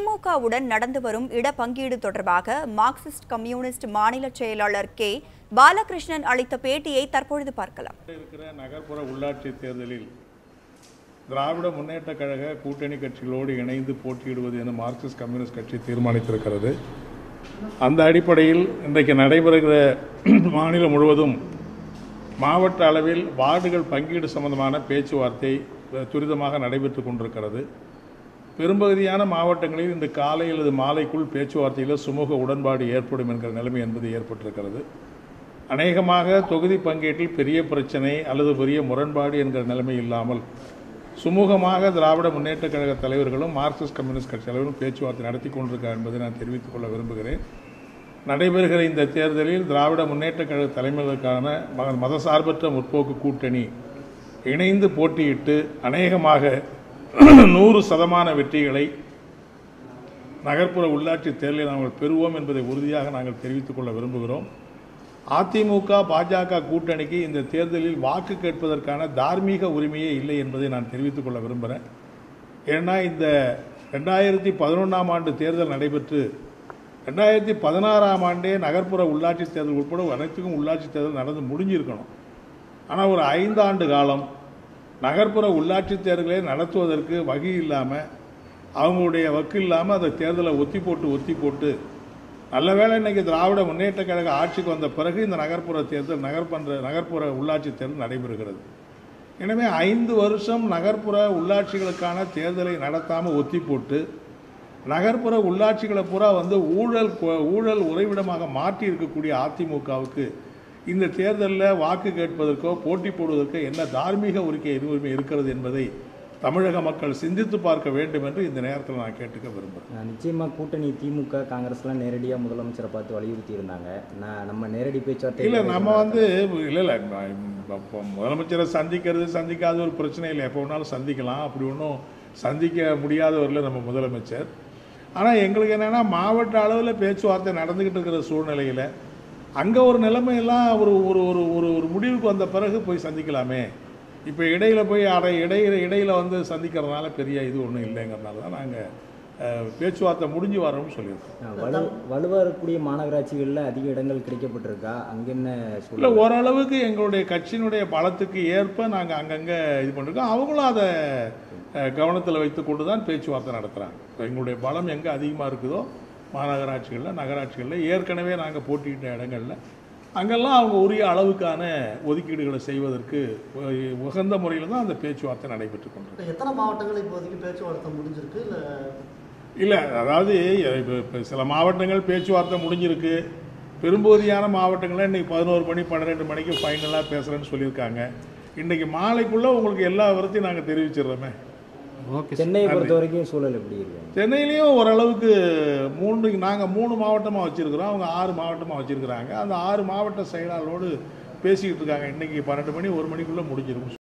திமுகவுடன் நடந்து வரும் இடப்பங்கீடு தொடர்பாக மார்க்சிஸ்ட் கம்யூனிஸ்ட் மாநில செயலாளர் கே பாலகிருஷ்ணன் அளித்த பேட்டியை தற்பொழுது பார்க்கலாம் இருக்கிற நகர்ப்புற உள்ளாட்சி தேர்தலில் திராவிட முன்னேற்ற கழக கூட்டணி கட்சிகளோடு இணைந்து போட்டியிடுவது என மார்க்சிஸ்ட் கம்யூனிஸ்ட் கட்சி தீர்மானித்திருக்கிறது அந்த அடிப்படையில் இன்றைக்கு நடைபெறுகிற மாநிலம் முழுவதும் மாவட்ட அளவில் வார்டுகள் பங்கீடு சம்பந்தமான பேச்சுவார்த்தை துரிதமாக நடைபெற்று கொண்டிருக்கிறது பெரும்பகுதியான மாவட்டங்களில் இந்த காலை அல்லது மாலைக்குள் பேச்சுவார்த்தையில் சுமூக உடன்பாடு ஏற்படும் என்கிற நிலைமை என்பது ஏற்பட்டிருக்கிறது அநேகமாக தொகுதி பங்கீட்டில் பெரிய பிரச்சனை அல்லது பெரிய முரண்பாடு என்கிற நிலைமை இல்லாமல் சுமூகமாக திராவிட முன்னேற்ற கழக தலைவர்களும் மார்க்சிஸ்ட் கம்யூனிஸ்ட் கட்சி தலைவரும் பேச்சுவார்த்தை நடத்தி கொண்டிருக்கார் என்பதை நான் தெரிவித்துக் கொள்ள விரும்புகிறேன் நடைபெறுகிற இந்த தேர்தலில் திராவிட முன்னேற்ற கழக தலைமைகளுக்கான ம- மதசார்பற்ற முற்போக்கு கூட்டணி இணைந்து போட்டியிட்டு அநேகமாக நூறு சதமான வெற்றிகளை நகர்ப்புற உள்ளாட்சி தேர்தலில் நாங்கள் பெறுவோம் என்பதை உறுதியாக நாங்கள் தெரிவித்துக் கொள்ள விரும்புகிறோம் அதிமுக பாஜக கூட்டணிக்கு இந்த தேர்தலில் வாக்கு கேட்பதற்கான தார்மீக உரிமையே இல்லை என்பதை நான் தெரிவித்துக் கொள்ள விரும்புகிறேன் ஏன்னா இந்த ரெண்டாயிரத்தி பதினொன்றாம் ஆண்டு தேர்தல் நடைபெற்று ரெண்டாயிரத்தி பதினாறாம் ஆண்டே நகர்ப்புற உள்ளாட்சி தேர்தல் உட்பட அனைத்துக்கும் உள்ளாட்சி தேர்தல் நடந்து முடிஞ்சிருக்கணும் ஆனால் ஒரு ஐந்தாண்டு காலம் நகர்ப்புற உள்ளாட்சி தேர்தலை நடத்துவதற்கு வகை இல்லாமல் அவங்களுடைய வக்கு இல்லாமல் அந்த தேர்தலை ஒத்தி போட்டு ஒத்தி போட்டு நல்ல வேளை இன்னைக்கு திராவிட முன்னேற்ற கழக ஆட்சிக்கு வந்த பிறகு இந்த நகர்ப்புற தேர்தல் நகர்பன்ற நகர்ப்புற உள்ளாட்சி தேர்தல் நடைபெறுகிறது எனவே ஐந்து வருஷம் நகர்ப்புற உள்ளாட்சிகளுக்கான தேர்தலை நடத்தாமல் ஒத்தி போட்டு நகர்ப்புற உள்ளாட்சிகளை பூரா வந்து ஊழல் கொ- ஊழல் உறைவிடமாக மாற்றி இருக்கக்கூடிய அதிமுகவுக்கு இந்த தேர்தலில் வாக்கு கேட்பதற்கோ போட்டி போடுவதற்கோ என்ன தார்மீக உரிக்கை உரிமை இருக்கிறது என்பதை தமிழக மக்கள் சிந்தித்து பார்க்க வேண்டும் என்று இந்த நேரத்தில் நான் கேட்டுக்க விரும்புகிறேன் நான் நிச்சயமா கூட்டணி திமுக காங்கிரஸ்லாம் நேரடியாக முதலமைச்சரை பார்த்து வலியுறுத்தி இருந்தாங்க நான் நம்ம நேரடி பேச்சுவார்த்தை இல்லை நம்ம வந்து இல்லை இல்லை இப்போ முதலமைச்சரை சந்திக்கிறது சந்திக்காத ஒரு பிரச்சனை இல்லை எப்போ வேணாலும் சந்திக்கலாம் அப்படி ஒன்றும் சந்திக்க முடியாதவரில் நம்ம முதலமைச்சர் ஆனால் எங்களுக்கு என்னென்னா மாவட்ட அளவில் பேச்சுவார்த்தை நடந்துக்கிட்டு இருக்கிற சூழ்நிலையில் அங்கே ஒரு நிலைமையெல்லாம் ஒரு ஒரு ஒரு ஒரு ஒரு முடிவுக்கு வந்த பிறகு போய் சந்திக்கலாமே இப்போ இடையில போய் அடை இடையில இடையில வந்து சந்திக்கிறதுனால பெரிய இது ஒன்றும் இல்லைங்கிறதுனால தான் நாங்கள் பேச்சுவார்த்தை முடிஞ்சு வரோம்னு சொல்லியிருக்கோம் அஹ், வலு வலுவாக இருக்கக்கூடிய மாநகராட்சிகளில் அதிக இடங்கள் கிடைக்கப்பட்டிருக்கா அங்கே என்ன இல்லை சூழ்நிலை ஓரளவுக்கு எங்களுடைய கட்சியினுடைய பலத்துக்கு ஏற்ப நாங்கள் அங்கங்கே இது பண்ணிருக்கோம் அவங்களும் அதை கவனத்தில் வைத்துக்கொண்டு தான் பேச்சுவார்த்தை நடத்துகிறாங்க இப்போ எங்களுடைய பலம் எங்கே அதிகமாக இருக்குதோ மாநகராட்சிகளில் நகராட்சிகளில் ஏற்கனவே நாங்கள் போட்டியிட்ட இடங்களில் அங்கெல்லாம் அவங்க உரிய அளவுக்கான ஒதுக்கீடுகளை செய்வதற்கு உ- உகந்த முறையில் தான் அந்த பேச்சுவார்த்தை நடைபெற்று கொண்டிருக்கு இப்ப எத்தனை மாவட்டங்கள் இப்போதைக்கு பேச்சுவார்த்தை முடிஞ்சிருக்கு இல்லை இல்லை அதாவது இப்போ இப்போ சில மாவட்டங்கள் பேச்சுவார்த்தை முடிஞ்சிருக்கு பெரும்பகுதியான மாவட்டங்களில் இன்றைக்கி பதினோரு மணி பன்னிரெண்டு மணிக்கு ஃபைனலாக பேசுகிறேன்னு சொல்லியிருக்காங்க இன்றைக்கி மாலைக்குள்ளே உங்களுக்கு எல்லா விவரத்தையும் நாங்கள் தெரிவிச்சிடுறோமே சென்னையை பொறுத்த வரைக்கும் சூழல் எப்படி இருக்கு சென்னையிலையும் ஓரளவுக்கு மூன்று நாங்கள் மூணு மாவட்டமாக வச்சுருக்கிறோம் அவங்க ஆறு மாவட்டமாக வச்சுருக்கிறாங்க அந்த ஆறு மாவட்ட செயலாளரோடு பேசிக்கிட்டு இருக்காங்க இன்றைக்கி பன்னெண்டு மணி ஒரு மணிக்குள்ளே முடிஞ்சிருக்கும்